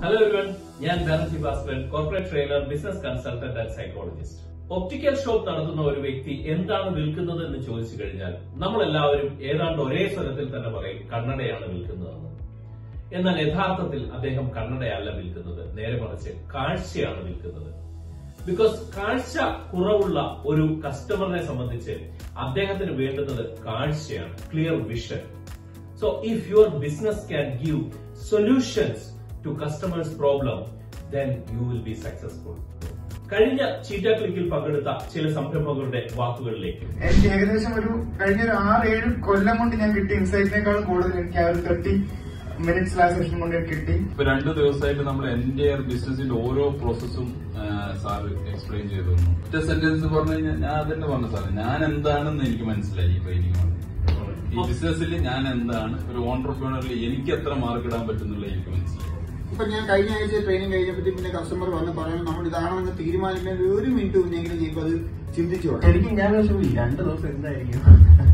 Hello everyone ഞാൻ Banerjee Bhaskaran corporate trainer business consultant and psychologist optical shop നടത്തുന്ന ഒരു വ്യക്തി എന്താണ് വിൽക്കുന്നത് എന്ന് ചോദിച്ചു കഴിഞ്ഞാൽ നമ്മൾ എല്ലാവരും ഏതാണ്ട് ഒരേ സ്വരത്തിൽ തന്നെ പറയും കണ്ണടയാണ് വിൽക്കുന്നതെന്ന് എന്നാൽ യഥാർത്ഥത്തിൽ അദ്ദേഹം കണ്ണടയല്ല വിൽക്കുന്നത് നേരെ മറിച്ച് കാഴ്ചയാണ് വിൽക്കുന്നത് ബിക്കോസ് കാഴ്ച കുറവുള്ള ഒരു കസ്റ്റമറിനെ സംബന്ധിച്ച് അദ്ദേഹത്തിന് വേണ്ടുന്നത് കാഴ്ചയാണ് clear vision so if your business can give solutions to customers problem then you will be successful കഴിഞ്ഞ ചീറ്റ ക്ലിക്കിൽ പങ്കെടുത്ത ചില സംരംഭകരുടെ വാക്കുകളിലേക്ക് എനിക്ക് ഏകദേശം ഒരു കഴിഞ്ഞ ഒരു ആറ് ഏഴ് കൊല്ലം കൊണ്ട് ഞാൻ കിട്ടിയ ഇൻസൈറ്റിനേക്കാളും കൂടുതൽ എനിക്ക് ആ ഒരു തേർട്ടി മിനിറ്റ്സ് ലാ സെഷൻ കൊണ്ട് എനിക്ക് കിട്ടി ഇപ്പൊ രണ്ടു ദിവസമായിട്ട് നമ്മൾ എന്റെ ബിസിനസിന്റെ ഓരോ പ്രോസസ്സും സാർ എക്സ്പ്ലെയിൻ ചെയ്തു തന്നു ഒറ്റ സെന്റൻസ് പറഞ്ഞു കഴിഞ്ഞാൽ ഞാൻ അതന്നെ പറഞ്ഞു സാർ ഞാൻ എന്താണെന്ന് എനിക്ക് മനസ്സിലായി ഈ ട്രെയിനിങ് കൊണ്ട് ഈ ബിസിനസ്സിൽ ഞാൻ എന്താണ് ഒരു ഓൺടർപ്രണറിൽ എനിക്ക് എത്ര മാർക്ക് ഇടാൻ പറ്റുന്നുള്ള എനിക്ക് മനസ്സിലായി ഇപ്പൊ ഞാൻ കഴിഞ്ഞ ആഴ്ച ട്രെയിനിങ് കഴിഞ്ഞപ്പോഴത്തേക്ക് പിന്നെ കസ്റ്റമർ വന്ന് പറയുന്നത് നമ്മൾ ഇതാണെന്ന് തീരുമാനിക്കാൻ ഒരു മിനിറ്റ് മുന്നെങ്കിലും ചെയ്യുമ്പോൾ അത് ചിന്തിച്ചു പോകണം. ശരിക്കും ഞാൻ വിഷമി രണ്ട് ദിവസം എന്തായിരിക്കും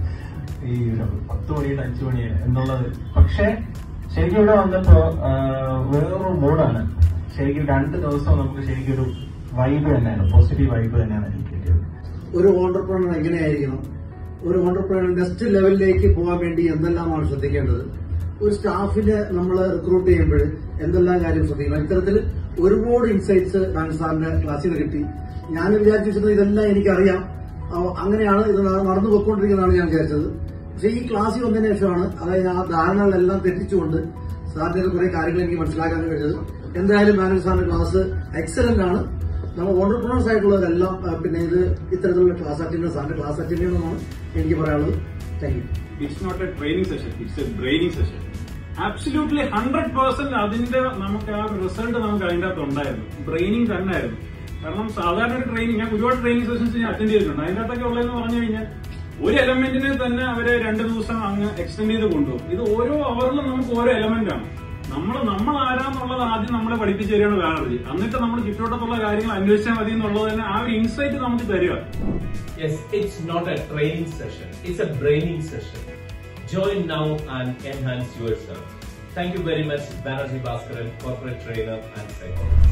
ഈ ഒരു പത്ത് മണിയുടെ അഞ്ചു മണിയുടെ എന്നുള്ളത് പക്ഷെ ശരിക്കും ഇവിടെ വന്നപ്പോ ആ, വേറൊരു മൂഡാണ് ശരിക്കും രണ്ട് ദിവസം നമുക്ക് ശരിക്കും ഒരു വൈബ് തന്നെയാണ് പോസിറ്റീവ് വൈബ് തന്നെയാണ് എനിക്ക് കിട്ടിയത് ഒരു ഓണ്ടർപ്രണർ എങ്ങനെയായിരിക്കണം ഒരു ഓണ്ടർപ്രണർ നെക്സ്റ്റ് ലെവലിലേക്ക് പോകാൻ വേണ്ടി എന്തെല്ലാമാണ് ശ്രദ്ധിക്കേണ്ടത് ഒരു സ്റ്റാഫിനെ നമ്മൾ റിക്രൂട്ട് ചെയ്യുമ്പോൾ എന്തെല്ലാം കാര്യം ശ്രദ്ധിക്കണം ഇത്തരത്തിൽ ഒരുപാട് ഇൻസൈറ്റ്സ് ഡാൻ സാറിന്റെ ക്ലാസ്സിൽ നിന്ന് കിട്ടി ഞാൻ വിചാരിച്ചിരുന്നത് ഇതെല്ലാം എനിക്കറിയാം ആ, അങ്ങനെയാണ് ഇത് ന- നടന്നു പോയിക്കൊണ്ടിരിക്കുന്നതാണ് ഞാൻ വിചാരിച്ചത് പക്ഷേ ഈ ക്ലാസ്സിൽ വന്നതിന് ശേഷമാണ് അതായത് ആ ധാരണകളെല്ലാം തെറ്റിച്ചുകൊണ്ട് സാറിന്റെ കുറെ കാര്യങ്ങൾ എനിക്ക് മനസ്സിലാക്കാൻ കഴിഞ്ഞത് എന്തായാലും മാനേജ് സാറിന്റെ ക്ലാസ് എക്സലന്റ് ആണ് നമ്മൾ ഓണ്ടർപ്രണേഴ്സ് ആയിട്ടുള്ളവരെല്ലാം ആ, പിന്നെ ഇത് ഇത്തരത്തിലുള്ള ക്ലാസ് അറ്റൻഡ് ചെയ്യണം സാറിന്റെ ക്ലാസ് അറ്റൻഡ് ചെയ്യണമെന്നാണ് എനിക്ക് പറയാനുള്ളത് thank you it's not a training session it's a braining session absolutely hundred percent അതിന്റെ നമുക്ക് ആ റിസൾട്ട് നമുക്ക് അതിന്റെ അകത്ത് ഉണ്ടായിരുന്നു ബ്രെയിനിങ് തന്നെ ആയിരുന്നു കാരണം സാധാരണ ഒരു ട്രെയിനിങ് ഞാൻ ഒരുപാട് ട്രെയിനിങ് സെഷൻസ് ഞാൻ അറ്റൻഡ് ചെയ്തിട്ടുണ്ട് അതിന്റെ അകത്തൊക്കെ ഉള്ളതെന്ന് പറഞ്ഞു കഴിഞ്ഞാൽ ഒരു എലമെന്റിനെ തന്നെ അവര് രണ്ട് ദിവസം അങ്ങ് എക്സ്റ്റെൻഡ് ചെയ്ത് കൊണ്ടുപോകും ഇത് ഓരോ അവറിലും നമുക്ക് ഓരോ എലമെന്റ് ആണ് നമ്മൾ നമ്മൾ ആരാന്നുള്ളത് ആദ്യം നമ്മളെ പഠിപ്പിച്ചു തരികയാണ് ബാനർജി എന്നിട്ട് നമ്മൾ ചുറ്റോട്ടത്തുള്ള കാര്യങ്ങൾ അന്വേഷിച്ചാൽ മതി എന്നുള്ളത് തന്നെ ആ ഒരു ഇൻസൈറ്റ് നമുക്ക് തരിക yes it's not a training session it's a braining session join now and enhance yourself thank you very much Banerjee Bhaskaran corporate trainer and psychologist